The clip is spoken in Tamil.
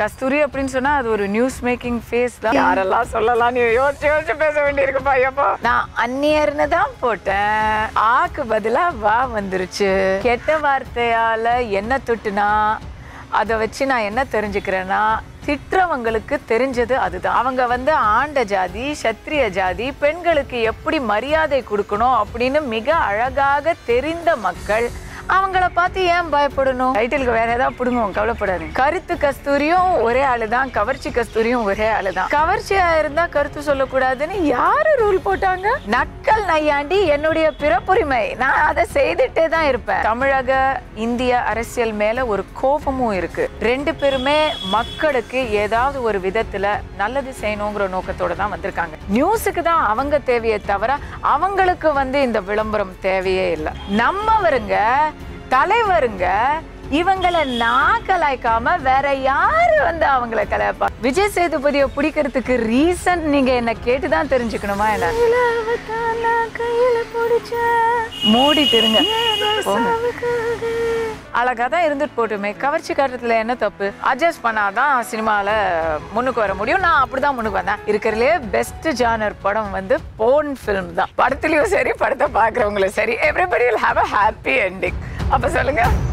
கஸ்தூரி அப்படின்னு சொன்னா அது ஒரு நியூஸ் மேக்கிங் ஃபேஸ் தான் யாரெல்லாம் சொல்லலாம் நீ யோசிச்சு யோசிச்சு பேச வேண்டியிருக்குப்பா எப்போ நான் அந்நியர்னு தான் போட்டேன் ஆக்கு பதிலா வா வந்துருச்சு கெட்ட வார்த்தையால என்ன தொட்டுனா அதை வச்சு நான் என்ன தெரிஞ்சுக்கிறேன்னா திட்டுறவங்களுக்கு தெரிஞ்சது அதுதான் அவங்க வந்து ஆண்ட ஜாதி சத்திரிய ஜாதி பெண்களுக்கு எப்படி மரியாதை கொடுக்கணும் அப்படின்னு மிக அழகாக தெரிந்த மக்கள் அவங்கள பார்த்து ஏன் பயப்படணும் டைட்டிலுக்கு வேற ஏதாவது பிடுங்குவோம் கவலைப்படாதீங்க கருத்து கஸ்தூரியும் ஒரே ஆளு தான் கவர்ச்சி கஸ்தூரியும் ஒரே ஆளு தான் கவர்ச்சியா இருந்தா கருத்து சொல்லக்கூடாதுன்னு யாரு ரூல் போட்டாங்க நக்கல் நையாண்டி என்னுடைய பிறப்புரிமை நான் அதை செய்துட்டே தான் இருப்பேன் தமிழக இந்திய அரசியல் மேல ஒரு கோபமும் இருக்கு ரெண்டு பேருமே மக்களுக்கு ஏதாவது ஒரு விதத்துல நல்லது செய்யணுங்கிற நோக்கத்தோட தான் வந்திருக்காங்க நியூஸுக்கு தான் அவங்க தேவையே தவிர அவங்களுக்கு வந்து இந்த விளம்பரம் தேவையே இல்லை நம்மவருங்க தலைவருங்க இவங்களை நான் கலாய்க்காம வேற யாரு வந்து அவங்கள கலாய்ப்பா விஜய் சேதுபதியை பிடிக்கிறதுக்கு ரீசன் நீங்க என்ன கேட்டுதான் தெரிஞ்சுக்கணுமா என்ன மூடிட்டு இருங்க போங்க. அழகா தான் இருந்துட்டு போட்டுமே கவர்ச்சி காட்டுறதுல என்ன தப்பு அட்ஜஸ்ட் பண்ணாதான் சினிமால முன்னுக்கு வர முடியும் நான் அப்படிதான் முன்னுக்கு வந்தேன் இருக்கிறதுலே பெஸ்ட் ஜானர் படம் வந்து போன் ஃபிலிம் தான் படத்துலயும் சரி படத்தை பாக்குறவங்களும் சரி everybody will have a happy ending அப்ப சொல்லுங்க